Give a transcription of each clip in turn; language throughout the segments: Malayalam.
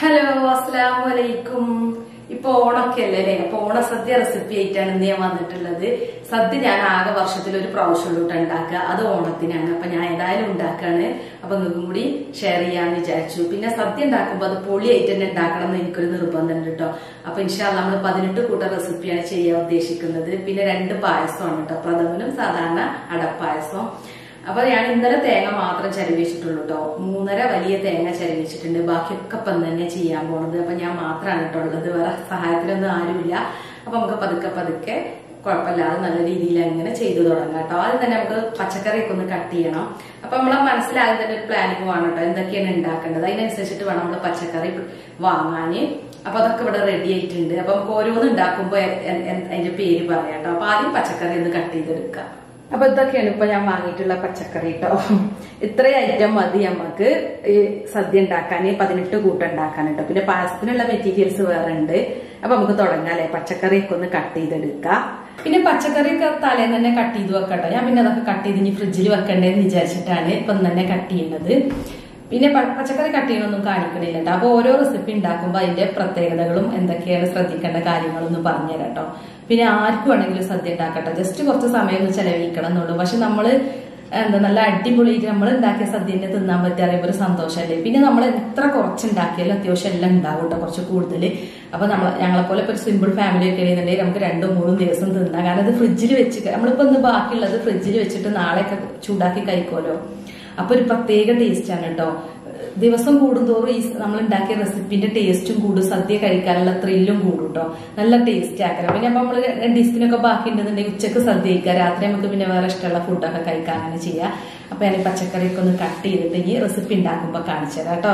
ഹലോ അസ്സലാമു അലൈക്കും ഇപ്പൊ ഓണൊക്കെ അല്ലേ അല്ലേ അപ്പൊ ഓണസദ്യ റെസിപ്പി ആയിട്ടാണ് ഇന്ന് ഞാൻ വന്നിട്ടുള്ളത് സദ്യ ഞാൻ ആകെ വർഷത്തിൽ ഒരു പ്രാവശ്യമുള്ളൂട്ട് ഉണ്ടാക്കുക അത് ഓണത്തിനാണ് അപ്പൊ ഞാൻ ഏതായാലും ഉണ്ടാക്കാണ് അപ്പൊ നിങ്ങൾക്കും കൂടി ഷെയർ ചെയ്യാന്ന് വിചാരിച്ചു പിന്നെ സദ്യ ഉണ്ടാക്കുമ്പോൾ അത് പൊളിയായിട്ട് തന്നെ ഉണ്ടാക്കണം എന്ന് എനിക്കൊരു നിർബന്ധം ഉണ്ട് കേട്ടോ അപ്പൊ ഇൻഷാല്ല നമ്മൾ പതിനെട്ട് കൂട്ടം റെസിപ്പിയാണ് ചെയ്യാൻ ഉദ്ദേശിക്കുന്നത് പിന്നെ രണ്ട് പായസമാണ് കേട്ടോ പ്രഥമനും സാധാരണ അടപ്പായസം അപ്പൊ ഞാൻ ഇന്നലെ തേങ്ങ മാത്രം ചരവിച്ചിട്ടുള്ളൂ കേട്ടോ മൂന്നര വലിയ തേങ്ങ ചരവിച്ചിട്ടുണ്ട് ബാക്കിയൊക്കെ ഇപ്പം തന്നെ ചെയ്യാൻ പോണത് അപ്പൊ ഞാൻ മാത്രമാണ് കേട്ടോ ഉള്ളത് വേറെ സഹായത്തിനൊന്നും ആരുമില്ല അപ്പൊ നമുക്ക് പതുക്കെ പതുക്കെ കുഴപ്പമില്ലാതെ നല്ല രീതിയിൽ അങ്ങനെ ചെയ്തു തുടങ്ങാം കേട്ടോ ആദ്യം തന്നെ നമുക്ക് പച്ചക്കറിയൊക്കെ ഒന്ന് കട്ട് ചെയ്യണം അപ്പൊ നമ്മളെ മനസ്സിലാകും തന്നെ ഒരു പ്ലാനിങ് വേണം കേട്ടോ എന്തൊക്കെയാണ് ഉണ്ടാക്കേണ്ടത് അതിനനുസരിച്ചിട്ട് വേണം നമ്മൾ പച്ചക്കറി വാങ്ങാന് അപ്പൊ അതൊക്കെ ഇവിടെ റെഡി ആയിട്ടുണ്ട് അപ്പൊ നമുക്ക് ഓരോന്ന് ഉണ്ടാക്കുമ്പോ എ- എ- എ- അതിന്റെ പേര് പറയാം കേട്ടോ അപ്പൊ ആദ്യം പച്ചക്കറി ഒന്ന് കട്ട് ചെയ്തെടുക്കാം അപ്പൊ ഇതൊക്കെയാണ് ഇപ്പൊ ഞാൻ വാങ്ങിയിട്ടുള്ള പച്ചക്കറി കേട്ടോ ഇത്രയും ഐറ്റം മതി നമുക്ക് ഈ സദ്യ ഉണ്ടാക്കാൻ പതിനെട്ട് കൂട്ടം ഉണ്ടാക്കാൻ കേട്ടോ പിന്നെ പായസത്തിനുള്ള മെറ്റീരിയൽസ് വേറെ ഉണ്ട് അപ്പൊ നമുക്ക് തുടങ്ങാം അല്ലെ പച്ചക്കറിയൊക്കെ ഒന്ന് കട്ട് ചെയ്തെടുക്കാം പിന്നെ പച്ചക്കറിയൊക്കെ തലേന്ന് തന്നെ കട്ട് ചെയ്ത് വെക്കട്ടോ ഞാൻ പിന്നെ അതൊക്കെ കട്ട് ചെയ്ത് ഇനി ഫ്രിഡ്ജിൽ വെക്കണ്ടേന്ന് വിചാരിച്ചിട്ടാണ് ഇപ്പം തന്നെ കട്ട് ചെയ്യുന്നത് പിന്നെ പ- പച്ചക്കറി കട്ട് ചെയ്യണമൊന്നും കാണിക്കണില്ല കേട്ടോ അപ്പൊ ഓരോ റെസിപ്പി ഉണ്ടാക്കുമ്പോൾ അതിന്റെ പ്രത്യേകതകളും എന്തൊക്കെയാണ് ശ്രദ്ധിക്കേണ്ട കാര്യങ്ങളൊന്നും പറഞ്ഞുതരാം കേട്ടോ പിന്നെ ആർക്കും വേണമെങ്കിലും സദ്യ ഉണ്ടാക്കട്ടെ ജസ്റ്റ് കുറച്ച് സമയം ഒന്ന് ചെലവഴിക്കണം എന്നുള്ളൂ പക്ഷെ നമ്മള് എന്താ നല്ല അടിപൊളിയായിട്ട് നമ്മൾ ഉണ്ടാക്കിയ സദ്യനെ തിന്നാൻ പറ്റിയ അറിയുമ്പോൾ ഒരു സന്തോഷമല്ലേ പിന്നെ നമ്മൾ എത്ര കുറച്ച് ഉണ്ടാക്കിയാലും അത്യാവശ്യം എല്ലാം ഉണ്ടാവും കേട്ടോ കുറച്ച് കൂടുതൽ അപ്പൊ നമ്മൾ ഞങ്ങളെ പോലെ ഇപ്പൊ ഒരു സിമ്പിൾ ഫാമിലി ഒക്കെ ആണെന്നുണ്ടെങ്കിൽ നമുക്ക് രണ്ടും മൂന്നും ദിവസം തിന്നാം കാരണം ഇത് ഫ്രിഡ്ജിൽ വെച്ച് നമ്മളിപ്പോ ഒന്ന് ബാക്കിയുള്ളത് ഫ്രിഡ്ജിൽ വെച്ചിട്ട് നാളെയൊക്കെ ചൂടാക്കി കഴിക്കുമല്ലോ അപ്പൊ ഒരു പ്രത്യേക ടേസ്റ്റ് ആണ് കേട്ടോ ദിവസം കൂടുന്തോറും ഈ നമ്മൾ ഉണ്ടാക്കിയ റെസിപ്പിന്റെ ടേസ്റ്റും കൂടും സദ്യ കഴിക്കാനുള്ള ത്രില്ലും കൂടും കേട്ടോ നല്ല ടേസ്റ്റ് ആക്കണം പിന്നെ അപ്പൊ നമ്മള് രണ്ട് ദിവസത്തിനൊക്കെ ബാക്കി ഉണ്ടെന്നുണ്ടെങ്കിൽ ഉച്ചക്ക് സദ്യ കഴിക്കുക രാത്രി നമുക്ക് പിന്നെ വേറെ ഇഷ്ടമുള്ള ഫുഡൊക്കെ കഴിക്കാൻ അങ്ങനെ ചെയ്യാം അപ്പൊ ഞാൻ ഈ പച്ചക്കറിയൊക്കെ ഒന്ന് കട്ട് ചെയ്തിട്ട് ഈ റെസിപ്പി ഉണ്ടാക്കുമ്പോ കാണിച്ചു തരാം കേട്ടോ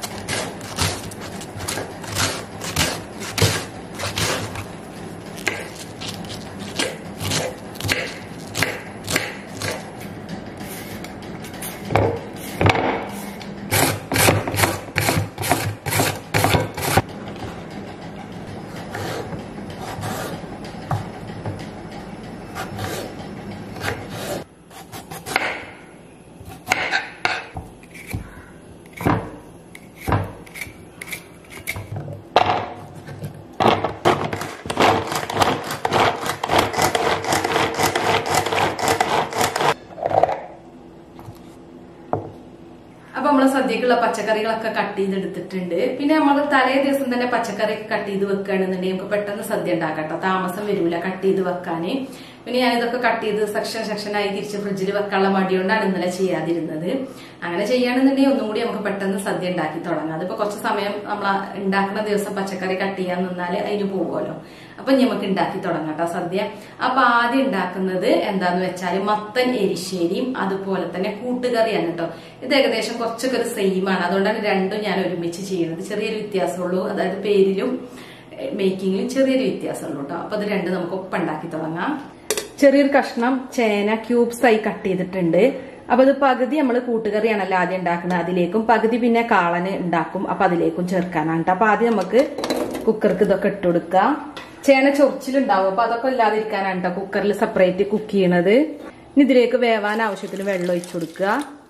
അപ്പൊ നമ്മള് സദ്യക്കുള്ള പച്ചക്കറികളൊക്കെ കട്ട് ചെയ്തെടുത്തിട്ടുണ്ട് പിന്നെ നമ്മൾ തലേ ദിവസം തന്നെ പച്ചക്കറി കട്ട് ചെയ്ത് വെക്കുകയാണെന്നുണ്ടെങ്കിൽ നമുക്ക് പെട്ടെന്ന് സദ്യ ഉണ്ടാക്കട്ടോ താമസം വരൂല കട്ട് ചെയ്ത് വെക്കാന് പിന്നെ ഞാൻ ഇതൊക്കെ കട്ട് ചെയ്ത് സെക്ഷൻ സെക്ഷനായി തിരിച്ച് ഫ്രിഡ്ജിൽ വെക്കാനുള്ള മടിയോണ്ടാണ് ഇന്നലെ ചെയ്യാതിരുന്നത് അങ്ങനെ ചെയ്യുകയാണെന്നുണ്ടെങ്കിൽ ഒന്നും കൂടി നമുക്ക് പെട്ടെന്ന് സദ്യ ഉണ്ടാക്കി തുടങ്ങാം അതിപ്പോ കുറച്ച് സമയം നമ്മൾ ഉണ്ടാക്കുന്ന ദിവസം പച്ചക്കറി കട്ട് ചെയ്യാൻ നിന്നാല് അതിന് പോകുമല്ലോ അപ്പൊ ഇനി നമുക്ക് ഉണ്ടാക്കി തുടങ്ങാം കേട്ടോ സദ്യ അപ്പൊ ആദ്യം ഉണ്ടാക്കുന്നത് എന്താന്ന് വെച്ചാൽ മത്തൻ എരിശ്ശേരിയും അതുപോലെ തന്നെ കൂട്ടുകറിയാണ് കേട്ടോ ഇത് ഏകദേശം കുറച്ചൊക്കെ ഒരു സെയിം ആണ് അതുകൊണ്ടാണ് രണ്ടും ഞാൻ ഒരുമിച്ച് ചെയ്യുന്നത് ചെറിയൊരു വ്യത്യാസമുള്ളൂ അതായത് പേരിലും മേക്കിങ്ങിലും ചെറിയൊരു വ്യത്യാസമുള്ളൂ കേട്ടോ അപ്പൊ അത് രണ്ട് നമുക്ക് ഒപ്പം ഉണ്ടാക്കി തുടങ്ങാം ചെറിയൊരു കഷ്ണം ചേന ക്യൂബ്സ് ആയി കട്ട് ചെയ്തിട്ടുണ്ട് അപ്പൊ അത് പകുതി നമ്മൾ കൂട്ടുകറിയാണല്ലോ ആദ്യം ഉണ്ടാക്കുന്നത് അതിലേക്കും പകുതി പിന്നെ കാളന് ഉണ്ടാക്കും അപ്പൊ അതിലേക്കും ചേർക്കാനാണ് ട്ടോ. അപ്പൊ ആദ്യം നമുക്ക് കുക്കർക്ക് ഇതൊക്കെ ഇട്ട് കൊടുക്കാം ചേന ചൊറിച്ചിലുണ്ടാവും അപ്പൊ അതൊക്കെ ഇല്ലാതിരിക്കാനാണ് കേട്ടോ കുക്കറിൽ സെപ്പറേറ്റ് കുക്ക് ചെയ്യണത് ഇനി ഇതിലേക്ക് വേവാൻ ആവശ്യത്തിന് വെള്ളം ഒഴിച്ചു കൊടുക്കുക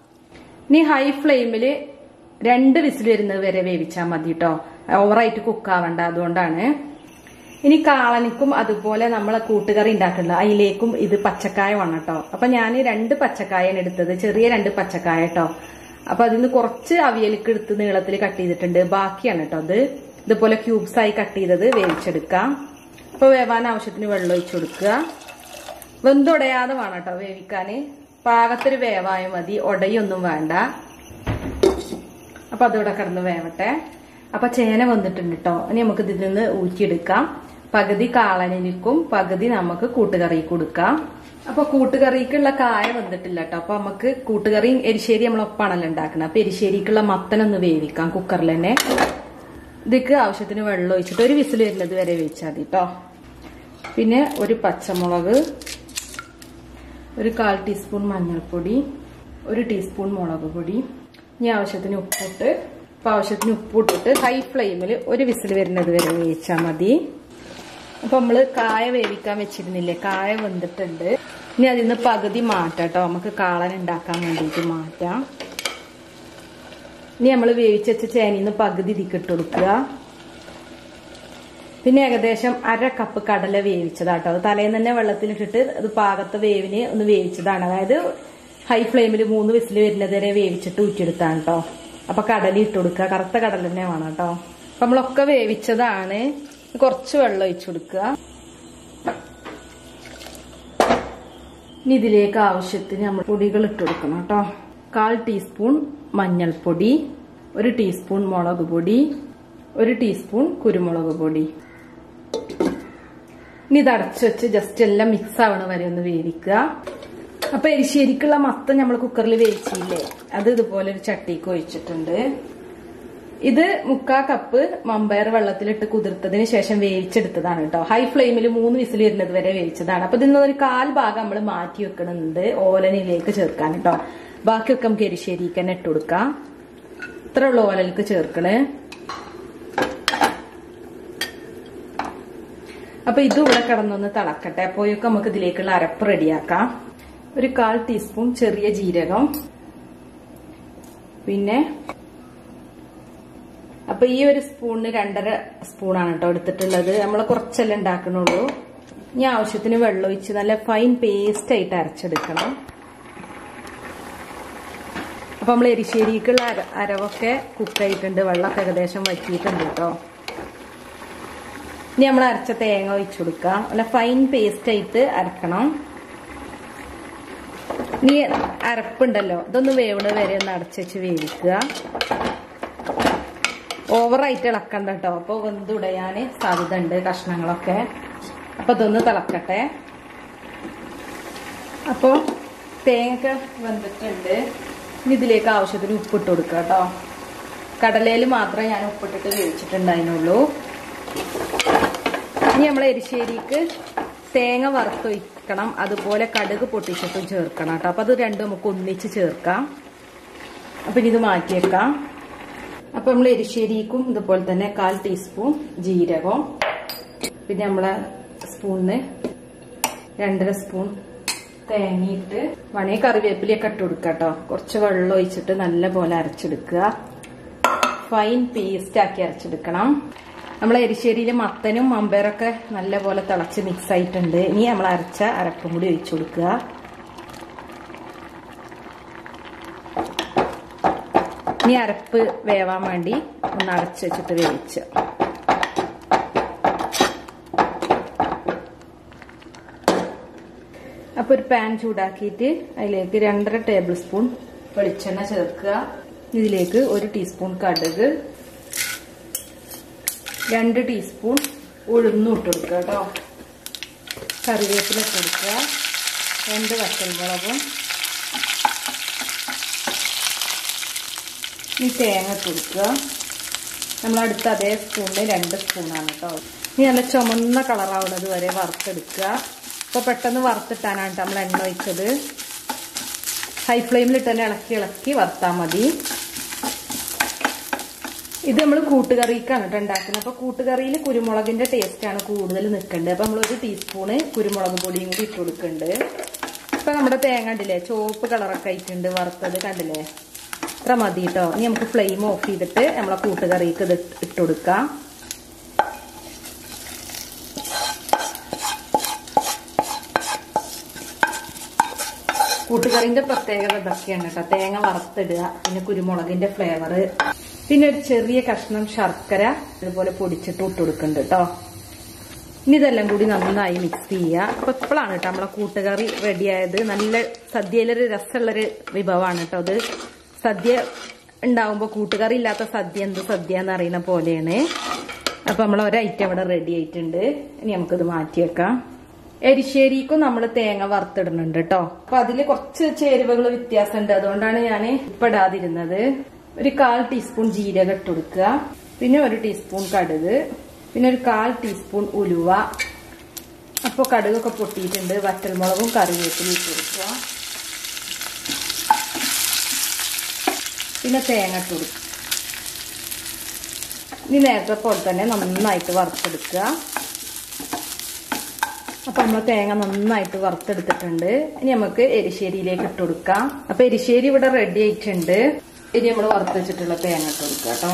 ഇനി ഹൈ ഫ്ലെയിമില് രണ്ട് വിസിൽ വരുന്നത് വരെ വേവിച്ചാൽ മതി കേട്ടോ ഓവറായിട്ട് കുക്ക് ആവണ്ട അതുകൊണ്ടാണ് ഇനി കാളനിക്കും അതുപോലെ നമ്മളെ കൂട്ടുകറി ഉണ്ടാക്കുന്നത് അതിലേക്കും ഇത് പച്ചക്കായ വേണം കേട്ടോ അപ്പൊ ഞാൻ രണ്ട് പച്ചക്കായാണ് എടുത്തത് ചെറിയ രണ്ട് പച്ചക്കായ കേട്ടോ അപ്പൊ അതിന് കുറച്ച് അവിയലിക്ക് എടുത്ത് നീളത്തിൽ കട്ട് ചെയ്തിട്ടുണ്ട് ബാക്കിയാണ് കേട്ടോ അത് ഇതുപോലെ ക്യൂബ്സ് ആയി കട്ട് ചെയ്തത് വേവിച്ചെടുക്കാം അപ്പൊ വേവാൻ ആവശ്യത്തിന് വെള്ളം ഒഴിച്ചു കൊടുക്കുക വെന്തുടയാതെ വേണം കേട്ടോ വേവിക്കാന് പാകത്തൊരു വേവായ മതി ഉടയൊന്നും വേണ്ട അപ്പൊ അതിവിടെ കിടന്ന് വേവട്ടെ അപ്പൊ ചേന വന്നിട്ടുണ്ട് കേട്ടോ ഇനി നമുക്ക് ഇതിൽ നിന്ന് ഊറ്റിയെടുക്കാം പകുതി കാളനിൽക്കും പകുതി നമുക്ക് കൂട്ടുകറി കൊടുക്കാം അപ്പൊ കൂട്ടുകറിക്കുള്ള കായ വന്നിട്ടില്ല കേട്ടോ അപ്പൊ നമുക്ക് കൂട്ടുകറിയും എരിശ്ശേരി നമ്മൾ ഒപ്പാണല്ലോ ഉണ്ടാക്കുന്നത് അപ്പൊ എരിശ്ശേരിക്കുള്ള മത്തനൊന്ന് വേവിക്കാം കുക്കറിൽ തന്നെ ഇതിക്ക് ആവശ്യത്തിന് വെള്ളം ഒഴിച്ചിട്ട് ഒരു വിസിൽ വരുന്നത് വരെ വേവിച്ചാൽ മതി കേട്ടോ പിന്നെ ഒരു പച്ചമുളക് ഒരു കാൽ ടീസ്പൂൺ മഞ്ഞൾപ്പൊടി ഒരു ടീസ്പൂൺ മുളക് പൊടി ഇനി ആവശ്യത്തിന് ഉപ്പിട്ട് അപ്പൊ ആവശ്യത്തിന് ഉപ്പിട്ടിട്ട് ഹൈ ഫ്ലെയിമിൽ ഒരു വിസിൽ വരുന്നത് വരെ വേവിച്ചാൽ മതി അപ്പൊ നമ്മള് കായ വേവിക്കാൻ വെച്ചിരുന്നില്ലേ കായ വെന്തിട്ടുണ്ട് ഇനി അതിൽ നിന്ന് പകുതി മാറ്റാം കേട്ടോ നമുക്ക് കാളൻ ഉണ്ടാക്കാൻ വേണ്ടിയിട്ട് മാറ്റാം ഇനി നമ്മൾ വേവിച്ച് വെച്ച ചേനീന്ന് പകുതി ഇതിക്ക് ഇട്ട് കൊടുക്കുക പിന്നെ ഏകദേശം അര കപ്പ് കടല വേവിച്ചതാട്ടോ അത് തലേന്ന് തന്നെ വെള്ളത്തിലിട്ടിട്ട് അത് പാകത്തെ വേവിന് ഒന്ന് വേവിച്ചതാണ് അതായത് ഹൈ ഫ്ലെയിമിൽ മൂന്ന് വിസിൽ വരുന്നത് വരെ വേവിച്ചിട്ട് ഊറ്റിയെടുത്താണ് കേട്ടോ അപ്പൊ കടല ഇട്ട് കൊടുക്കുക കറുത്ത കടല തന്നെ വേണം കേട്ടോ അപ്പൊ നമ്മളൊക്കെ വേവിച്ചതാണ് കുറച്ച് വെള്ളം ഒഴിച്ചു കൊടുക്കുക ഇനി ഇതിലേക്ക് ആവശ്യത്തിന് നമ്മൾ പൊടികൾ ഇട്ട് കൊടുക്കണം കേട്ടോ കാൽ ടീസ്പൂൺ മഞ്ഞൾപ്പൊടി ഒരു ടീസ്പൂൺ മുളക് പൊടി ഒരു ടീസ്പൂൺ കുരുമുളക് പൊടി ഇനി ഇത് അടച്ചു വെച്ച് ജസ്റ്റ് എല്ലാം മിക്സ് ആവണ വരെ ഒന്ന് വേവിക്കുക അപ്പൊ എരിശ്ശേരിക്കുള്ള മത്തം നമ്മൾ കുക്കറിൽ വേവിച്ചില്ലേ അത് ഇതുപോലെ ഒരു ചട്ടിക്ക് ഒഴിച്ചിട്ടുണ്ട് ഇത് മുക്കാ കപ്പ് മമ്പയർ വെള്ളത്തിലിട്ട് കുതിർത്തതിന് ശേഷം വേവിച്ചെടുത്തതാണ് കേട്ടോ ഹൈ ഫ്ലെയിമിൽ മൂന്ന് വിസിൽ വരുന്നത് വരെ വേവിച്ചതാണ് അപ്പൊ ഇതിൽ ഒരു കാൽ ഭാഗം നമ്മൾ മാറ്റി വെക്കണുണ്ട് ഓലനിലേക്ക് ചേർക്കാൻ കേട്ടോ ബാക്കിയൊക്കെ നമുക്ക് എരിശ്ശേരിക്ക് തന്നെ ഇട്ട് കൊടുക്കാം ഇത്ര ഉള്ള ഓലലേക്ക് ചേർക്കണേ അപ്പൊ ഇത് ഇവിടെ കിടന്നൊന്ന് തിളക്കട്ടെ അപ്പോഴൊക്കെ നമുക്ക് ഇതിലേക്കുള്ള അരപ്പ് റെഡിയാക്കാം ഒരു കാൽ ടീസ്പൂൺ ചെറിയ ജീരകം പിന്നെ അപ്പൊ ഈ ഒരു സ്പൂണിന് രണ്ടര സ്പൂണാണ് കേട്ടോ എടുത്തിട്ടുള്ളത് നമ്മൾ കുറച്ചല്ലേ ഉണ്ടാക്കണുള്ളൂ ഇനി ആവശ്യത്തിന് വെള്ളം ഒഴിച്ച് നല്ല ഫൈൻ പേസ്റ്റ് ആയിട്ട് അരച്ചെടുക്കണം അപ്പൊ നമ്മൾ എരിശ്ശേരിക്കുള്ള അര അരവൊക്കെ കുക്കായിട്ടുണ്ട് വെള്ളമൊക്കെ ഏകദേശം വറ്റിയിട്ടുണ്ട് കേട്ടോ ഇനി നമ്മൾ അരച്ച തേങ്ങ ഒഴിച്ചു കൊടുക്കാം നല്ല ഫൈൻ പേസ്റ്റ് ആയിട്ട് അരക്കണം ഇനി അരപ്പുണ്ടല്ലോ ഇതൊന്ന് വേവണ വരെ ഒന്ന് അടച്ചു വേവിക്കുക ഓവറായിട്ട് ഇളക്കണ്ട കേട്ടോ അപ്പൊ വെന്തുടയാന് സാധ്യത ഉണ്ട് കഷ്ണങ്ങളൊക്കെ അപ്പൊ ഇതൊന്ന് തിളക്കട്ടെ അപ്പോ തേങ്ങ വെന്തിട്ടുണ്ട് ഇനി ഇതിലേക്ക് ആവശ്യത്തിന് ഉപ്പിട്ട് കൊടുക്കുക കേട്ടോ കടലയിൽ മാത്രമേ ഞാൻ ഉപ്പിട്ടിട്ട് വേവിച്ചിട്ടുണ്ടായിരുന്നുള്ളൂ ഇനി നമ്മൾ എരിശ്ശേരിക്ക് തേങ്ങ വറുത്തൊഴിക്കണം അതുപോലെ കടുക് പൊട്ടിച്ചിട്ടും ചേർക്കണം കേട്ടോ അപ്പൊ അത് രണ്ടും നമുക്ക് ഒന്നിച്ച് ചേർക്കാം അപ്പൊ ഇനി ഇത് മാറ്റിയേക്കാം അപ്പൊ നമ്മൾ എരിശ്ശേരിക്കും ഇതുപോലെ തന്നെ കാൽ ടീസ്പൂൺ ജീരകം പിന്നെ നമ്മളെ സ്പൂണിന് രണ്ടര സ്പൂൺ തേങ്ങയിട്ട് വേണമെങ്കിൽ കറിവേപ്പിലയൊക്കെ ഇട്ട് കൊടുക്കുക കേട്ടോ കുറച്ച് വെള്ളം ഒഴിച്ചിട്ട് നല്ല പോലെ അരച്ചെടുക്കുക ഫൈൻ പേസ്റ്റ് ആക്കി അരച്ചെടുക്കണം നമ്മൾ എരിശ്ശേരിയിലെ മത്തനും മമ്പയറൊക്കെ നല്ല പോലെ തിളച്ച് മിക്സ് ആയിട്ടുണ്ട് ഇനി നമ്മൾ അരച്ച അരപ്പും കൂടി ഒഴിച്ചു കൊടുക്കുക ഇനി അരപ്പ് വേവാൻ വേണ്ടി ഒന്ന് അടച്ചു വെച്ചിട്ട് വേവിച്ച് അപ്പൊ ഒരു പാൻ ചൂടാക്കിയിട്ട് അതിലേക്ക് രണ്ടര ടേബിൾ സ്പൂൺ വെളിച്ചെണ്ണ ചേർക്കുക ഇതിലേക്ക് ഒരു ടീസ്പൂൺ കടുക് രണ്ട് ടീസ്പൂൺ ഉഴുന്നും ഇട്ട് കൊടുക്കുക കേട്ടോ കറിവേപ്പില ഇട്ട് കൊടുക്കുക രണ്ട് വറ്റൽമുളകും ഈ തേങ്ങ ഇട്ട് കൊടുക്കുക നമ്മളടുത്ത അതേ സ്പൂണിന് രണ്ട് സ്പൂണാണ് കേട്ടോ ഇനി നല്ല ചുമന്ന കളറാവുന്നത് വരെ വറുത്തെടുക്കുക ഇപ്പൊ പെട്ടെന്ന് വറുത്തിട്ടാനാണ് നമ്മൾ എണ്ണ ഒഴിച്ചത് ഹൈ ഫ്ലെയിമിലിട്ട് തന്നെ ഇളക്കി ഇളക്കി വറുത്താൽ മതി ഇത് നമ്മൾ കൂട്ടുകറിക്കാണ് കേട്ടോ ഉണ്ടാക്കുന്നത് അപ്പൊ കൂട്ടുകറിയിൽ കുരുമുളകിന്റെ ടേസ്റ്റ് ആണ് കൂടുതൽ നിൽക്കേണ്ടത് അപ്പൊ നമ്മൾ ഒരു ടീസ്പൂണ് കുരുമുളക് പൊടിയും കൂടി ഇട്ട് കൊടുക്കുന്നുണ്ട് ഇപ്പൊ നമ്മുടെ തേങ്ങ കണ്ടില്ലേ ചുവപ്പ് കളറൊക്കെ ആയിട്ടുണ്ട് വറുത്തത് കണ്ടില്ലേ ഇത്ര മതി കേട്ടോ ഇനി നമുക്ക് ഫ്ലെയിം ഓഫ് ചെയ്തിട്ട് നമ്മളെ കൂട്ടുകറിക്ക് ഇത് ഇട്ട് കൊടുക്കാം കൂട്ടുകറിന്റെ പ്രത്യേകത ഇതൊക്കെയാണ് കേട്ടോ തേങ്ങ വറുത്തിടുക പിന്നെ കുരുമുളകിന്റെ ഫ്ലേവർ പിന്നെ ഒരു ചെറിയ കഷ്ണം ശർക്കര അതുപോലെ പൊടിച്ചിട്ട് ഇട്ട് കൊടുക്കുന്നുണ്ട് കേട്ടോ ഇനി ഇതെല്ലാം കൂടി നന്നായി മിക്സ് ചെയ്യുക അപ്പൊ ഇപ്പോഴാണ് കേട്ടോ നമ്മളെ കൂട്ടുകറി റെഡിയായത് നല്ല സദ്യയിലൊരു രസമുള്ളൊരു വിഭവമാണ് കേട്ടോ അത് സദ്യ ഉണ്ടാവുമ്പോൾ കൂട്ടുകറി ഇല്ലാത്ത സദ്യ എന്ത് സദ്യ എന്ന് അറിയുന്ന പോലെയാണ് അപ്പൊ നമ്മൾ ഒരൈറ്റം ഇവിടെ റെഡി ആയിട്ടുണ്ട് ഇനി നമുക്കിത് മാറ്റി വെക്കാം എരിശ്ശേരിക്കും നമ്മൾ തേങ്ങ വറുത്തിടുന്നുണ്ട് കേട്ടോ അപ്പൊ അതിൽ കുറച്ച് ചേരുവകൾ വ്യത്യാസമുണ്ട് അതുകൊണ്ടാണ് ഞാൻ ഇപ്പിടാതിരുന്നത് ഒരു കാൽ ടീസ്പൂൺ ജീരകം ഇട്ട് കൊടുക്കുക പിന്നെ ഒരു ടീസ്പൂൺ കടുക് പിന്നെ ഒരു കാൽ ടീസ്പൂൺ ഉലുവ അപ്പോൾ കടുകൊക്കെ പൊട്ടിയിട്ടുണ്ട് വറ്റൽമുളകും കറിവേപ്പിലും ഇട്ട് കൊടുക്കുക പിന്നെ തേങ്ങ ഇട്ട് കൊടുക്കുക ഇനി നേരത്തെ പോലെ തന്നെ നന്നായിട്ട് വറുത്തെടുക്കുക അപ്പൊ നമ്മൾ തേങ്ങ നന്നായിട്ട് വറുത്തെടുത്തിട്ടുണ്ട് ഇനി നമുക്ക് എരിശ്ശേരിയിലേക്ക് ഇട്ട് കൊടുക്കാം അപ്പൊ എരിശ്ശേരി ഇവിടെ റെഡി ആയിട്ടുണ്ട് ഇനി നമ്മൾ വറുത്ത് വെച്ചിട്ടുള്ള തേങ്ങ ഇട്ട് കൊടുക്കുക കേട്ടോ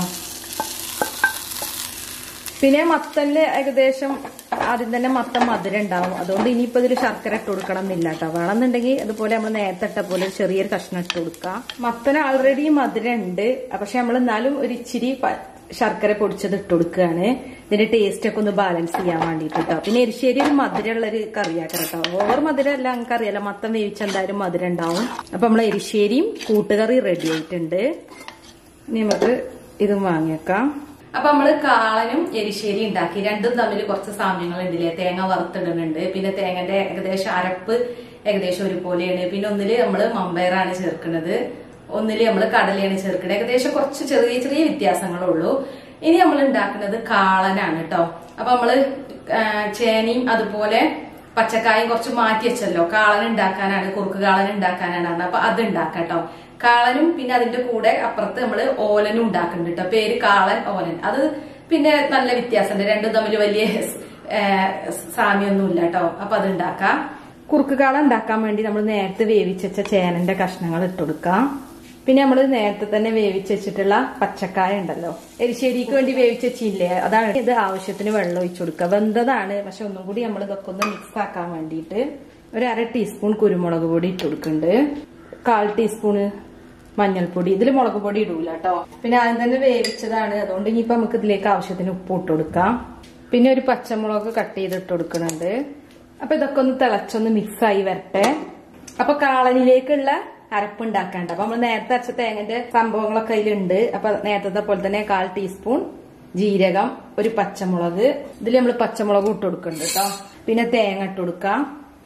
പിന്നെ മത്തനില് ഏകദേശം ആദ്യം തന്നെ മത്തൻ മധുരം ഉണ്ടാവും അതുകൊണ്ട് ഇനിയിപ്പോ ഇതിൽ ശർക്കര ഇട്ട് കൊടുക്കണം എന്നില്ല കേട്ടോ വേണമെന്നുണ്ടെങ്കിൽ അതുപോലെ നമ്മൾ നേരത്തെ ഇട്ട പോലെ ഒരു ചെറിയൊരു കഷ്ണം ഇട്ട് കൊടുക്കുക മത്തന് ആൾറെഡി മധുരം ഉണ്ട് പക്ഷെ നമ്മൾ എന്നാലും ഒരു ഇച്ചിരി പ- ശർക്കര പൊടിച്ചത് ഇട്ട് കൊടുക്കുകയാണ് ഇതിന്റെ ടേസ്റ്റ് ഒക്കെ ഒന്ന് ബാലൻസ് ചെയ്യാൻ വേണ്ടിയിട്ട് കേട്ടോ പിന്നെ എരിശ്ശേരി ഒരു മധുരമുള്ള ഒരു കറിയാക്കാം കേട്ടോ ഓവർ മധുരം അല്ല നമുക്ക് അറിയാലോ മത്തം വേവിച്ച എന്തായാലും മധുരം ഉണ്ടാവും അപ്പൊ നമ്മൾ എരിശ്ശേരിയും കൂട്ടുകറി റെഡി ആയിട്ടുണ്ട് ഇനി നമുക്ക് ഇതും വാങ്ങിയേക്കാം അപ്പൊ നമ്മള് കാളനും എരിശ്ശേരി ഉണ്ടാക്കി രണ്ടും തമ്മിൽ കുറച്ച് സാമ്യങ്ങൾ ഉണ്ടല്ലേ തേങ്ങ വറുത്തിടുന്നുണ്ട് പിന്നെ തേങ്ങന്റെ ഏകദേശം അരപ്പ് ഏകദേശം ഒരുപോലെയാണ് പിന്നെ ഒന്നില് നമ്മള് മമ്പയറാണ് ചേർക്കുന്നത് ഒന്നില് നമ്മള് കടലയാണ് ചേർക്കുന്നത് ഏകദേശം കുറച്ച് ചെറിയ ചെറിയ വ്യത്യാസങ്ങളേ ഉള്ളൂ ഇനി നമ്മൾ ഉണ്ടാക്കുന്നത് കാളനാണ് കേട്ടോ അപ്പൊ നമ്മള് ആ, ചേനയും അതുപോലെ പച്ചക്കായും കുറച്ച് മാറ്റി വെച്ചല്ലോ കാളൻ ഉണ്ടാക്കാനാണ് കുറുക്ക് കാളൻ ഉണ്ടാക്കാനാണ് അപ്പൊ അത് ഉണ്ടാക്കാം കേട്ടോ കാളനും പിന്നെ അതിന്റെ കൂടെ അപ്പുറത്ത് നമ്മള് ഓലനും ഉണ്ടാക്കുന്നുണ്ട് കേട്ടോ പേര് കാളൻ ഓലൻ അത് പിന്നെ നല്ല വ്യത്യാസമുണ്ട് രണ്ടും തമ്മിൽ വലിയ സാമ്യമൊന്നുമില്ല കേട്ടോ അപ്പൊ അത് ഉണ്ടാക്കാം കുറുക്ക് കാള ഉണ്ടാക്കാൻ വേണ്ടി നമ്മൾ നേരത്തെ വേവിച്ച് വെച്ച ചേനന്റെ കഷ്ണങ്ങൾ ഇട്ടുകൊടുക്കാം പിന്നെ നമ്മൾ നേരത്തെ തന്നെ വേവിച്ച് വെച്ചിട്ടുള്ള പച്ചക്കായ ഉണ്ടല്ലോ എരിശ്ശേരിക്ക് വേണ്ടി വേവിച്ച് വെച്ചില്ലേ അതാണ് ഇത് ആവശ്യത്തിന് വെള്ളം ഒഴിച്ചു കൊടുക്കുക വെന്തതാണ് പക്ഷെ ഒന്നും കൂടി നമ്മൾ ഇതൊക്കെ ഒന്ന് മിക്സ് ആക്കാൻ വേണ്ടിയിട്ട് ഒരു അര ടീസ്പൂൺ കുരുമുളക് പൊടി ഇട്ട് കൊടുക്കുന്നുണ്ട് കാൽ ടീസ്പൂണ് മഞ്ഞൾപ്പൊടി ഇതിൽ മുളക് പൊടി ഇടൂല കേട്ടോ പിന്നെ ആദ്യം തന്നെ വേവിച്ചതാണ് അതുകൊണ്ട് ഇനിയിപ്പോ നമുക്ക് ഇതിലേക്ക് ആവശ്യത്തിന് ഉപ്പ് ഇട്ട് കൊടുക്കാം പിന്നെ ഒരു പച്ചമുളക് കട്ട് ചെയ്ത് ഇട്ട് കൊടുക്കുന്നുണ്ട് അപ്പൊ ഇതൊക്കെ ഒന്ന് തിളച്ചൊന്ന് മിക്സ് ആയി വരട്ടെ അപ്പൊ കാളനിലേക്കുള്ള അരപ്പ് ഉണ്ടാക്കാണ്ട് അപ്പൊ നമ്മൾ നേരത്തെ അരച്ച തേങ്ങന്റെ സംഭവങ്ങളൊക്കെ അതിലുണ്ട് അപ്പൊ നേരത്തെ പോലെ തന്നെ കാൽ ടീസ്പൂൺ ജീരകം ഒരു പച്ചമുളക് ഇതിൽ നമ്മൾ പച്ചമുളക് ഇട്ട് കൊടുക്കുന്നുണ്ട് കേട്ടോ പിന്നെ തേങ്ങ ഇട്ട് കൊടുക്കാം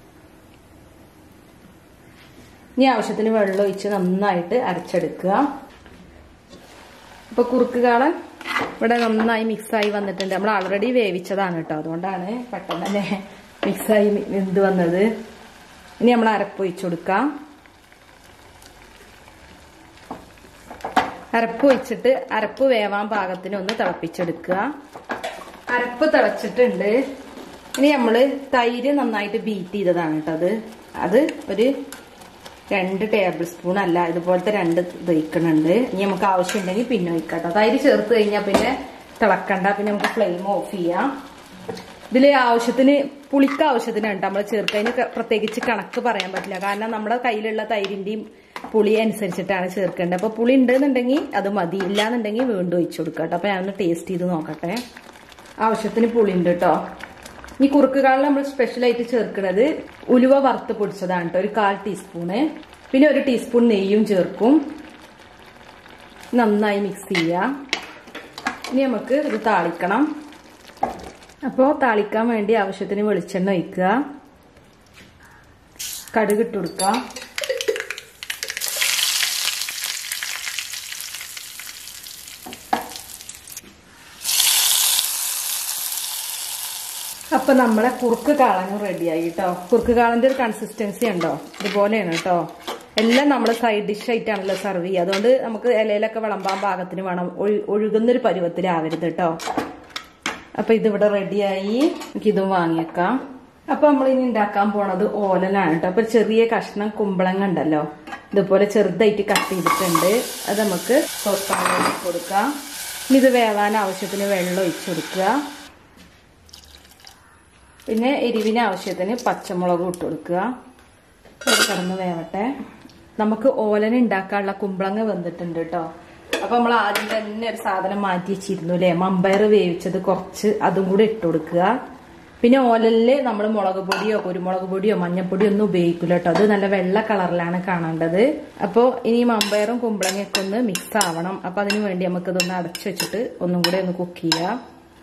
ഇനി ആവശ്യത്തിന് വെള്ളം ഒഴിച്ച് നന്നായിട്ട് അരച്ചെടുക്കുക ഇപ്പൊ കുറുക്ക് കാളൻ ഇവിടെ നന്നായി മിക്സായി വന്നിട്ടുണ്ട് നമ്മൾ ഓൾറെഡി വേവിച്ചതാണ് കേട്ടോ അതുകൊണ്ടാണ് പെട്ടെന്ന് തന്നെ മിക്സായി വെന്ത് വന്നത് ഇനി നമ്മൾ അരപ്പ് ഒഴിച്ചു കൊടുക്കാം അരപ്പ് ഒഴിച്ചിട്ട് അരപ്പ് വേവാൻ പാകത്തിന് ഒന്ന് തിളപ്പിച്ചെടുക്കുക അരപ്പ് തിളച്ചിട്ടുണ്ട് ഇനി നമ്മള് തൈര് നന്നായിട്ട് ബീറ്റ് ചെയ്തതാണ് കേട്ടോ അത് അത് ഒരു രണ്ട് ടേബിൾ സ്പൂൺ അല്ല ഇതുപോലത്തെ രണ്ട് ഇത് ഒഴിക്കണുണ്ട് ഇനി നമുക്ക് ആവശ്യമുണ്ടെങ്കിൽ പിന്നെ ഒഴിക്കാം കേട്ടോ തൈര് ചേർത്ത് കഴിഞ്ഞാൽ പിന്നെ തിളക്കണ്ട പിന്നെ നമുക്ക് ഫ്ലെയിം ഓഫ് ചെയ്യാം ഇതിൽ ആവശ്യത്തിന് പുളിക്ക് ആവശ്യത്തിനാണ് നമ്മൾ ചേർക്കുക അതിന് ക- പ്രത്യേകിച്ച് കണക്ക് പറയാൻ പറ്റില്ല കാരണം നമ്മുടെ കയ്യിലുള്ള തൈരിന്റെയും പുളി അനുസരിച്ചിട്ടാണ് ചേർക്കേണ്ടത് അപ്പൊ പുളി ഉണ്ടെന്നുണ്ടെങ്കിൽ അത് മതി ഇല്ലാന്നുണ്ടെങ്കിൽ വീണ്ടും ഒഴിച്ചു കൊടുക്കുക കേട്ടോ അപ്പൊ ഞാനൊന്ന് ടേസ്റ്റ് ചെയ്ത് നോക്കട്ടെ ആവശ്യത്തിന് പുളി ഉണ്ട് കേട്ടോ ഈ കുറുക്കുകാളിൽ നമ്മൾ സ്പെഷ്യലായിട്ട് ചേർക്കുന്നത് ഉലുവ വറുത്ത് പൊടിച്ചതാണ് കേട്ടോ ഒരു കാൽ ടീസ്പൂണ് പിന്നെ ഒരു ടീസ്പൂൺ നെയ്യും ചേർക്കും നന്നായി മിക്സ് ചെയ്യുക ഇനി നമുക്ക് ഇത് താളിക്കണം അപ്പോൾ താളിക്കാൻ വേണ്ടി ആവശ്യത്തിന് വെളിച്ചെണ്ണ ഒഴിക്കുക കടുക് ഇട്ട് കൊടുക്കുക അപ്പൊ നമ്മളെ കുറുക്ക് കാളനും റെഡിയായി കേട്ടോ കുറുക്ക് കാളന്റെ ഒരു കൺസിസ്റ്റൻസി ഉണ്ടോ ഇതുപോലെയാണ് കേട്ടോ എല്ലാം നമ്മൾ സൈഡ് ഡിഷ് ആയിട്ടാണല്ലോ സെർവ് ചെയ്യുക അതുകൊണ്ട് നമുക്ക് ഇലയിലൊക്കെ വിളമ്പാൻ പാകത്തിന് വേണം ഒഴു- ഒഴുകുന്നൊരു പരുവത്തിലാവരുത് കേട്ടോ അപ്പൊ ഇതിവിടെ റെഡിയായി നമുക്ക് ഇതും വാങ്ങിയേക്കാം അപ്പൊ നമ്മൾ ഇനി ഉണ്ടാക്കാൻ പോണത് ഓലനാണ് കേട്ടോ അപ്പൊ ചെറിയ കഷ്ണം കുമ്പളങ്ങ ഉണ്ടല്ലോ ഇതുപോലെ ചെറുതായിട്ട് കട്ട് ചെയ്തിട്ടുണ്ട് അത് നമുക്ക് സോസ് പാനിലേക്ക് കൊടുക്കാം ഇനി ഇത് വേവാൻ ആവശ്യത്തിന് വെള്ളം ഒഴിച്ചു കൊടുക്കുക പിന്നെ എരിവിന് ആവശ്യത്തിന് പച്ചമുളക് ഇട്ട് കൊടുക്കുക അത് കിടന്ന് വേവട്ടെ നമുക്ക് ഓലന ഉണ്ടാക്കാനുള്ള കുമ്പളങ്ങ വെന്തിട്ടുണ്ട് കേട്ടോ അപ്പൊ നമ്മൾ ആദ്യം തന്നെ ഒരു സാധനം മാറ്റി വെച്ചിരുന്നു അല്ലെ മമ്പയർ വേവിച്ചത് കുറച്ച് അതും കൂടെ ഇട്ട് കൊടുക്കുക പിന്നെ ഓലലില് നമ്മൾ മുളക് പൊടിയോ കുരുമുളക് പൊടിയോ മഞ്ഞപ്പൊടിയോ ഒന്നും ഉപയോഗിക്കില്ല കേട്ടോ അത് നല്ല വെള്ള കളറിലാണ് കാണേണ്ടത് അപ്പോൾ ഇനി മമ്പയറും കുമ്പളങ്ങയൊക്കെ ഒന്ന് മിക്സ് ആവണം അപ്പൊ അതിന് വേണ്ടി നമുക്ക് ഇതൊന്ന് അടച്ചു വെച്ചിട്ട് ഒന്നും കൂടെ ഒന്ന് കുക്ക് ചെയ്യാം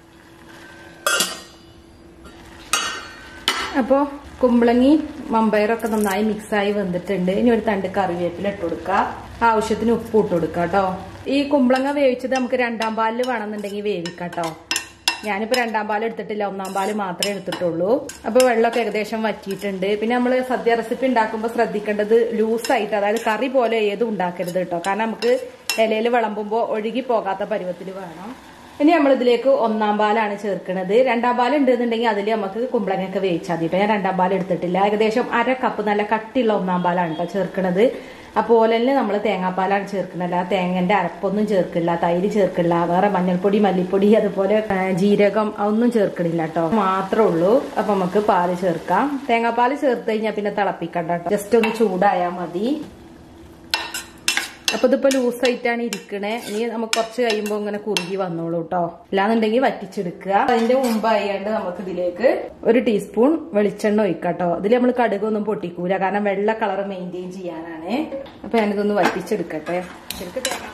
അപ്പോൾ കുമ്പളങ്ങി മമ്പയറൊക്കെ നന്നായി മിക്സായി വന്നിട്ടുണ്ട് ഇനി ഒരു തണ്ട് കറിവേപ്പില ഇട്ട് കൊടുക്കുക ആവശ്യത്തിന് ഉപ്പ് ഇട്ട് കൊടുക്കുക കേട്ടോ ഈ കുമ്പളങ്ങ വേവിച്ചത് നമുക്ക് രണ്ടാം പാലിൽ വേണമെന്നുണ്ടെങ്കിൽ വേവിക്കാം കേട്ടോ ഞാനിപ്പോ രണ്ടാം പാൽ എടുത്തിട്ടില്ല ഒന്നാം പാല് മാത്രമേ എടുത്തിട്ടുള്ളൂ അപ്പൊ വെള്ളമൊക്കെ ഏകദേശം വറ്റിയിട്ടുണ്ട് പിന്നെ നമ്മൾ സദ്യ റെസിപ്പി ഉണ്ടാക്കുമ്പോൾ ശ്രദ്ധിക്കേണ്ടത് ലൂസായിട്ട് അതായത് കറി പോലെ ഏതും ഉണ്ടാക്കരുത് കേട്ടോ കാരണം നമുക്ക് ഇലയിൽ വിളമ്പുമ്പോൾ ഒഴുകി പോകാത്ത പരുവത്തിൽ വേണം ഇനി നമ്മൾ ഇതിലേക്ക് ഒന്നാം പാലാണ് ചേർക്കുന്നത് രണ്ടാം പാൽ ഉണ്ടെന്നുണ്ടെങ്കിൽ അതിൽ നമുക്ക് കുമ്പളങ്ങയൊക്കെ വേവിച്ചാൽ മതി കേട്ടോ ഞാൻ രണ്ടാം പാൽ എടുത്തിട്ടില്ല ഏകദേശം അര കപ്പ് നല്ല കട്ടിയുള്ള ഒന്നാം പാലാണ് കേട്ടോ ചേർക്കുന്നത് അപ്പോൾ ഓലനിൽ നമ്മൾ തേങ്ങാപ്പാലാണ് ചേർക്കുന്നത് അല്ലാതെ തേങ്ങന്റെ അരപ്പൊന്നും ചേർക്കില്ല തൈര് ചേർക്കില്ല വേറെ മഞ്ഞൾപ്പൊടി മല്ലിപ്പൊടി അതുപോലെ ആ, ജീരകം അതൊന്നും ചേർക്കണില്ല കേട്ടോ മാത്രമേ ഉള്ളൂ അപ്പൊ നമുക്ക് പാല് ചേർക്കാം തേങ്ങാപ്പാല് ചേർത്ത് കഴിഞ്ഞാൽ പിന്നെ തിളപ്പിക്കണ്ട കേട്ടോ ജസ്റ്റ് ഒന്ന് ചൂടായാൽ മതി അപ്പൊ ഇതിപ്പോ ലൂസായിട്ടാണ് ഇരിക്കണേ ഇനി നമുക്ക് കുറച്ച് കഴിയുമ്പോ ഇങ്ങനെ കുറുകി വന്നോളൂ കേട്ടോ അല്ലാന്നുണ്ടെങ്കിൽ വറ്റിച്ചെടുക്കുക അതിന്റെ മുമ്പായാണ്ട് നമുക്ക് ഇതിലേക്ക് ഒരു ടീസ്പൂൺ വെളിച്ചെണ്ണ ഒഴിക്കാം കേട്ടോ ഇതിൽ നമ്മൾ കടുകൊന്നും പൊട്ടിക്കൂല കാരണം വെള്ള കളർ മെയിൻറ്റെയിൻ ചെയ്യാനാണ് അപ്പൊ ഞാനിതൊന്ന് വറ്റിച്ചെടുക്കട്ടെ ശരിക്കും തേങ്ങ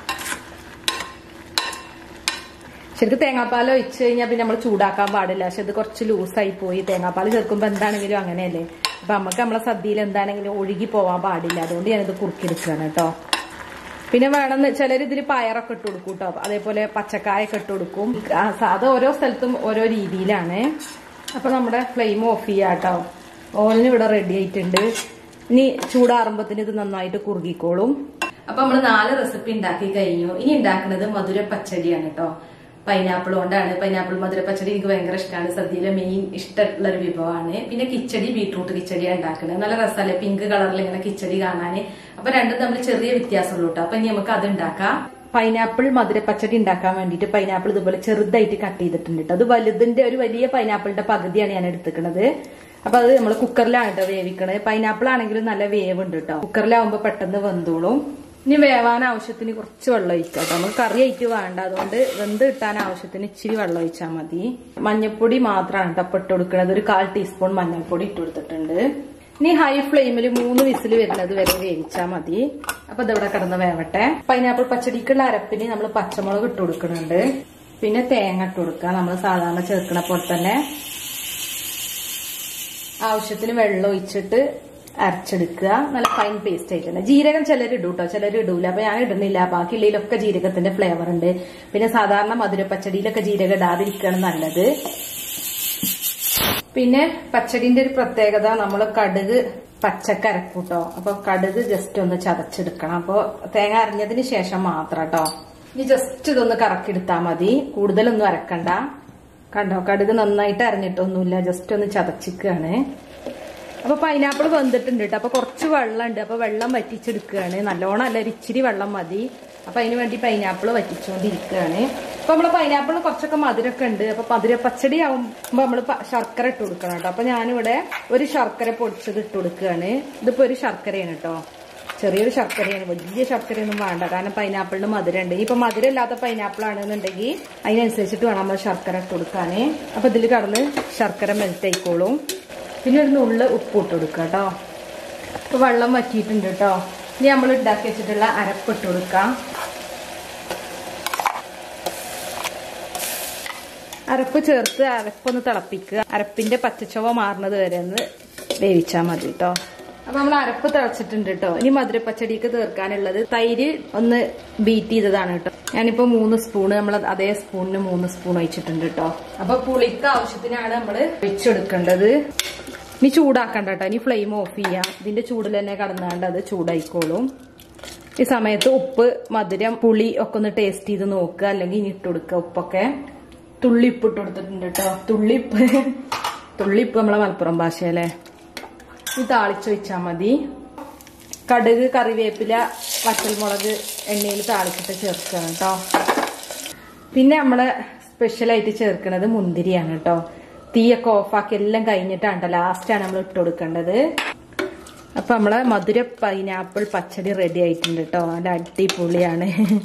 ശരിക്കും തേങ്ങാപ്പാൽ ഒഴിച്ച് കഴിഞ്ഞാൽ പിന്നെ നമ്മൾ ചൂടാക്കാൻ പാടില്ല പക്ഷെ ഇത് കുറച്ച് ലൂസായി പോയി തേങ്ങാപ്പാൽ ചേർക്കുമ്പോൾ എന്താണെങ്കിലും അങ്ങനെയല്ലേ അപ്പൊ നമുക്ക് നമ്മളെ സദ്യയിൽ എന്താണെങ്കിലും ഒഴുകി പോവാൻ പാടില്ല അതുകൊണ്ട് ഞാനിത് കുറുക്കിയെടുക്കുകയാണ് കേട്ടോ പിന്നെ വേണമെന്ന് ചിലർ ഇതിൽ പയറൊക്കെ ഇട്ട് കൊടുക്കും കേട്ടോ അതേപോലെ പച്ചക്കായൊക്കെ ഇട്ട് കൊടുക്കും ആ, അത് ഓരോ സ്ഥലത്തും ഓരോ രീതിയിലാണ് അപ്പൊ നമ്മുടെ ഫ്ലെയിം ഓഫ് ചെയ്യാം കേട്ടോ ഓലിന് ഇവിടെ റെഡി ആയിട്ടുണ്ട് ഇനി ചൂടാറുമ്പത്തിന് ഇത് നന്നായിട്ട് കുറുകിക്കോളും അപ്പൊ നമ്മൾ നാല് റെസിപ്പി ഉണ്ടാക്കി കഴിഞ്ഞു ഇനി ഉണ്ടാക്കുന്നത് മധുര പച്ചടിയാണ് കേട്ടോ പൈനാപ്പിൾ കൊണ്ടാണ് പൈനാപ്പിൾ മധുര പച്ചടി എനിക്ക് ഭയങ്കര ഇഷ്ടമാണ് സദ്യയിലെ മെയിൻ ഇഷ്ടമുള്ള ഒരു വിഭവമാണ് പിന്നെ കിച്ചടി ബീട്രൂട്ട് കിച്ചടിയാണ് ഉണ്ടാക്കുന്നത് നല്ല രസമല്ലേ പിങ്ക് കളറിൽ ഇങ്ങനെ കിച്ചടി കാണാന് അപ്പൊ രണ്ടും തമ്മിൽ ചെറിയ വ്യത്യാസമുള്ളൂ കേട്ടോ അപ്പൊ ഇനി നമുക്ക് അത് ഉണ്ടാക്കാം പൈനാപ്പിൾ മധുര പച്ചടി ഉണ്ടാക്കാൻ വേണ്ടിയിട്ട് പൈനാപ്പിൾ ഇതുപോലെ ചെറുതായിട്ട് കട്ട് ചെയ്തിട്ടുണ്ട് കേട്ടോ അത് വലുതിന്റെ ഒരു വലിയ പൈനാപ്പിളിന്റെ പകുതിയാണ് ഞാൻ എടുത്തിക്കുന്നത് അപ്പൊ അത് നമ്മൾ കുക്കറിലാണ് കേട്ടോ വേവിക്കണത് പൈനാപ്പിൾ ആണെങ്കിലും നല്ല വേവ് ഉണ്ട് കേട്ടോ കുക്കറിലാവുമ്പോ പെട്ടെന്ന് വെന്തോളും ഇനി വേവാൻ ആവശ്യത്തിന് കുറച്ച് വെള്ളം ഒഴിക്കാം കേട്ടോ നമുക്ക് കറി ആയിട്ട് വേണ്ട അതുകൊണ്ട് വെന്ത് കിട്ടാൻ ആവശ്യത്തിന് ഇച്ചിരി വെള്ളം ഒഴിച്ചാൽ മതി മഞ്ഞൾപ്പൊടി മാത്രമാണ് കേട്ടോ ഇപ്പൊ ഇട്ട് കൊടുക്കുന്നത് ഒരു കാൽ ടീസ്പൂൺ മഞ്ഞൾപ്പൊടി ഇട്ട് കൊടുത്തിട്ടുണ്ട് ഇനി ഹൈ ഫ്ലെയിമിൽ മൂന്ന് വിസിൽ വരുന്നത് വരെ വേവിച്ചാൽ മതി അപ്പൊ ഇതിവിടെ കിടന്ന് വേവട്ടെ പൈനാപ്പിൾ പച്ചടിക്കുള്ള അരപ്പിന് നമ്മൾ പച്ചമുളക് ഇട്ട് കൊടുക്കുന്നുണ്ട് പിന്നെ തേങ്ങ ഇട്ട് കൊടുക്കുക നമ്മൾ സാധാരണ ചേർക്കണ പോലെ തന്നെ ആവശ്യത്തിന് വെള്ളം ഒഴിച്ചിട്ട് അരച്ചെടുക്കുക നല്ല ഫൈൻ പേസ്റ്റ് ആയിട്ടുണ്ട് ജീരകം ചിലർ ഇടും കേട്ടോ ചിലർ ഇടൂല അപ്പൊ ഞാൻ ഇടുന്നില്ല ബാക്കിയുള്ളതിലൊക്കെ ജീരകത്തിന്റെ ഫ്ലേവർ ഉണ്ട് പിന്നെ സാധാരണ മധുര പച്ചടിയിലൊക്കെ ജീരകം ഇടാതിരിക്കുകയാണ് നല്ലത് പിന്നെ പച്ചടിന്റെ ഒരു പ്രത്യേകത നമ്മൾ കടുക് പച്ചക്കരക്കൂട്ടോ അപ്പൊ കടുക് ജസ്റ്റ് ഒന്ന് ചതച്ചെടുക്കണം അപ്പൊ തേങ്ങ അരിഞ്ഞതിന് ശേഷം മാത്രം കേട്ടോ ഇനി ജസ്റ്റ് ഇതൊന്ന് കറക്കിയെടുത്താൽ മതി കൂടുതലൊന്നും അരക്കണ്ട കണ്ടോ കടുക് നന്നായിട്ട് അരഞ്ഞിട്ടൊന്നുമില്ല ജസ്റ്റ് ഒന്ന് ചതച്ചിക്കുകയാണ് അപ്പൊ പൈനാപ്പിൾ വെന്തിട്ടുണ്ട് കേട്ടോ അപ്പൊ കുറച്ച് വെള്ളം ഉണ്ട് അപ്പൊ വെള്ളം വറ്റിച്ചെടുക്കുകയാണ് നല്ലോണം അല്ല ഒരു ഇച്ചിരി വെള്ളം മതി അപ്പൊ അതിന് വേണ്ടി പൈനാപ്പിൾ വറ്റിച്ചുകൊണ്ടിരിക്കുകയാണ് അപ്പൊ നമ്മള് പൈനാപ്പിൾ കുറച്ചൊക്കെ മധുരമൊക്കെ ഉണ്ട് അപ്പൊ മധുര പച്ചടി ആവുമ്പോ നമ്മള് പ- ശർക്കര ഇട്ട് കൊടുക്കണം കേട്ടോ അപ്പൊ ഞാനിവിടെ ഒരു ശർക്കര പൊടിച്ചത് ഇട്ട് കൊടുക്കുകയാണ് ഇതിപ്പോ ഒരു ശർക്കരയാണ് കേട്ടോ ചെറിയൊരു ശർക്കരയാണ് വലിയ ശർക്കരയൊന്നും വേണ്ട കാരണം പൈനാപ്പിളിന് മധുരം ഉണ്ട് ഇനിയിപ്പോ മധുരം ഇല്ലാത്ത പൈനാപ്പിൾ ആണെന്നുണ്ടെങ്കിൽ അതിനനുസരിച്ചിട്ട് വേണം നമ്മൾ ശർക്കര ഇട്ട് കൊടുക്കാന് അപ്പൊ ഇതിൽ കടന്ന് ശർക്കര മെൽറ്റ് ആയിക്കോളും പിന്നെ ഒരു നുള്ള് ഉപ്പ് ഇട്ട് കൊടുക്കുക കേട്ടോ ഇപ്പൊ വെള്ളം വറ്റിയിട്ടുണ്ട് കേട്ടോ ഇനി നമ്മൾ ഉണ്ടാക്കി വെച്ചിട്ടുള്ള അരപ്പ് ഇട്ട് കൊടുക്കാം അരപ്പ് ചേർത്ത് അരപ്പൊന്ന് തിളപ്പിക്കുക അരപ്പിന്റെ പച്ചച്ചുവ മാറുന്നത് വരെ ഒന്ന് വേവിച്ചാൽ മതി കേട്ടോ അപ്പൊ നമ്മൾ അരപ്പ് തിളച്ചിട്ടുണ്ട് കേട്ടോ ഇനി മധുരപ്പച്ചടിക്ക് തീർക്കാനുള്ളത് തൈര് ഒന്ന് ബീറ്റ് ചെയ്തതാണ് കേട്ടോ ഞാനിപ്പോ മൂന്ന് സ്പൂണ് നമ്മൾ അതേ സ്പൂണിന് മൂന്ന് സ്പൂൺ ഒഴിച്ചിട്ടുണ്ട് കേട്ടോ അപ്പൊ പുളിക്ക് ആവശ്യത്തിനാണ് നമ്മൾ വെച്ചെടുക്കേണ്ടത് ഇനി ചൂടാക്കണ്ട കേട്ടോ ഇനി ഫ്ലെയിം ഓഫ് ചെയ്യാം ഇതിന്റെ ചൂടിൽ തന്നെ കടന്നാണ്ട് അത് ചൂടായിക്കോളും ഈ സമയത്ത് ഉപ്പ് മധുരം പുളി ഒക്കെ ഒന്ന് ടേസ്റ്റ് ചെയ്ത് നോക്കുക അല്ലെങ്കിൽ ഇനി ഇട്ട് കൊടുക്കുക ഉപ്പൊക്കെ തുള്ളിപ്പ് ഇട്ട് കൊടുത്തിട്ടുണ്ട് കേട്ടോ തുള്ളിപ്പ് തുള്ളിപ്പ് നമ്മളെ മലപ്പുറം ഭാഷയല്ലേ ഇത് താളിച്ച് വെച്ചാൽ മതി കടുക് കറിവേപ്പില വറ്റൽമുളക് എണ്ണയിൽ താളിച്ചിട്ട് ചേർക്കണം കേട്ടോ പിന്നെ നമ്മള് സ്പെഷ്യലായിട്ട് ചേർക്കുന്നത് മുന്തിരിയാണ് കേട്ടോ തീയൊക്കെ ഓഫാക്കി എല്ലാം കഴിഞ്ഞിട്ടാണ് കേട്ടോ ലാസ്റ്റാണ് നമ്മൾ ഇട്ട് കൊടുക്കേണ്ടത് അപ്പൊ നമ്മളെ മധുര പൈനാപ്പിൾ പച്ചടി റെഡി ആയിട്ടുണ്ട് കേട്ടോ നല്ല അടിപൊളിയാണ്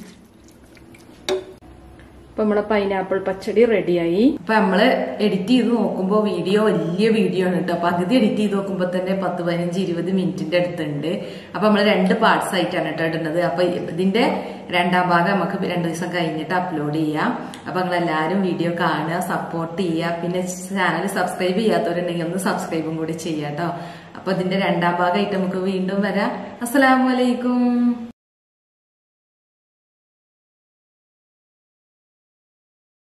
അപ്പൊ നമ്മളെ പൈനാപ്പിൾ പച്ചടി റെഡിയായി അപ്പൊ നമ്മള് എഡിറ്റ് ചെയ്ത് നോക്കുമ്പോ വീഡിയോ വലിയ വീഡിയോ ആണ് കേട്ടോ പകുതി എഡിറ്റ് ചെയ്ത് നോക്കുമ്പോ തന്നെ പത്ത് പതിനഞ്ച് ഇരുപത് മിനിറ്റിന്റെ അടുത്തുണ്ട് അപ്പൊ നമ്മള് രണ്ട് പാർട്സ് ആയിട്ടാണ് കേട്ടോ ഇടുന്നത് അപ്പൊ ഇതിന്റെ രണ്ടാം ഭാഗം നമുക്ക് രണ്ടു ദിവസം കഴിഞ്ഞിട്ട് അപ്ലോഡ് ചെയ്യാം അപ്പൊ നിങ്ങൾ എല്ലാവരും വീഡിയോ കാണുക സപ്പോർട്ട് ചെയ്യുക പിന്നെ ചാനൽ സബ്സ്ക്രൈബ് ചെയ്യാത്തവരുണ്ടെങ്കിൽ ഒന്ന് സബ്സ്ക്രൈബും കൂടി ചെയ്യാം കേട്ടോ അപ്പൊ ഇതിന്റെ രണ്ടാം ഭാഗമായിട്ട് നമുക്ക് വീണ്ടും വരാം അസ്സലാമലൈക്കും